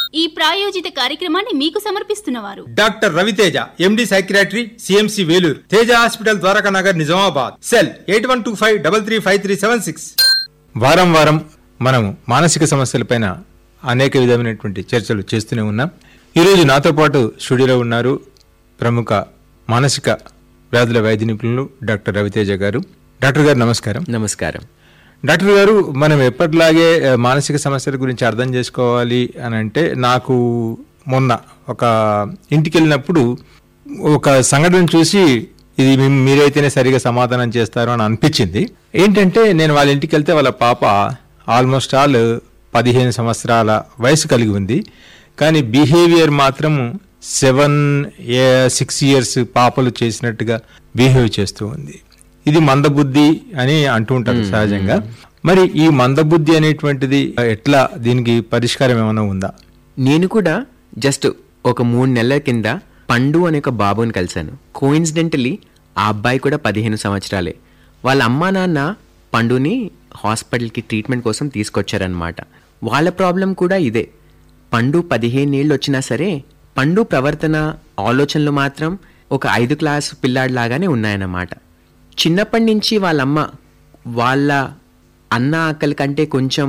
ఈ ప్రాయోజిత కార్యక్రమాన్ని మీకు సమర్పిస్తున్నవారు doctor Raviteja MD psychiatry CMC Vellore Teja hospital Dwaraka Nagar Nizamabad cell eight one two five double three five three seven six వారం వారం మనము మానసిక సమస్యలపైన అనేక విధమైనటువంటి చర్చలు చేస్తూనే ఉన్నాం ఈరోజు నాతో పాటు స్టూడియోలో ఉన్నారు ప్రముఖ మానసిక వ్యాధుల వైద్య నిపుణులు డాక్టర్ రవితేజ గారు డాక్టర్ గారు నమస్కారం నమస్కారం డాక్టర్ గారు మనం ఎప్పటిలాగే ఆ, మానసిక సమస్యల గురించి అర్థం చేసుకోవాలి అని అంటే నాకు మొన్న ఒక ఇంటికి వెళ్ళినప్పుడు ఒక సంఘటన చూసి ఇది మీ- మీరైతేనే సరిగా సమాధానం చేస్తారు అని అనిపించింది ఏంటంటే నేను వాళ్ళ ఇంటికి వెళ్తే వాళ్ళ పాప ఆల్మోస్ట్ ఆల్ పదిహేను సంవత్సరాల వయసు కలిగి ఉంది కానీ బిహేవియర్ మాత్రం సెవెన్ సిక్స్ ఇయర్స్ పాపలు చేసినట్టుగా బిహేవ్ చేస్తూ ఉంది ఇది మందబుద్ధి అని అంటూ ఉంటారు సహజంగా మరి ఈ మందబుద్ధి అనేటువంటిది ఎట్లా దీనికి పరిష్కారం ఏమైనా ఉందా నేను కూడా జస్ట్ ఒక మూడు నెలల కింద పండు అనే ఒక బాబుని కలిశాను కోయిన్సిడెంటలీ ఆ అబ్బాయి కూడా పదిహేను సంవత్సరాలే వాళ్ళ అమ్మా నాన్న పండుని హాస్పిటల్కి ట్రీట్మెంట్ కోసం తీసుకొచ్చారనమాట వాళ్ళ ప్రాబ్లం కూడా ఇదే పండు పదిహేను ఏళ్ళు వచ్చినా సరే పండు ప్రవర్తన ఆలోచనలు మాత్రం ఒక ఐదు క్లాస్ పిల్లాడిలాగానే ఉన్నాయన్నమాట చిన్నప్పటి నుంచి వాళ్ళమ్మ వాళ్ళ అన్న అక్కల కంటే కొంచెం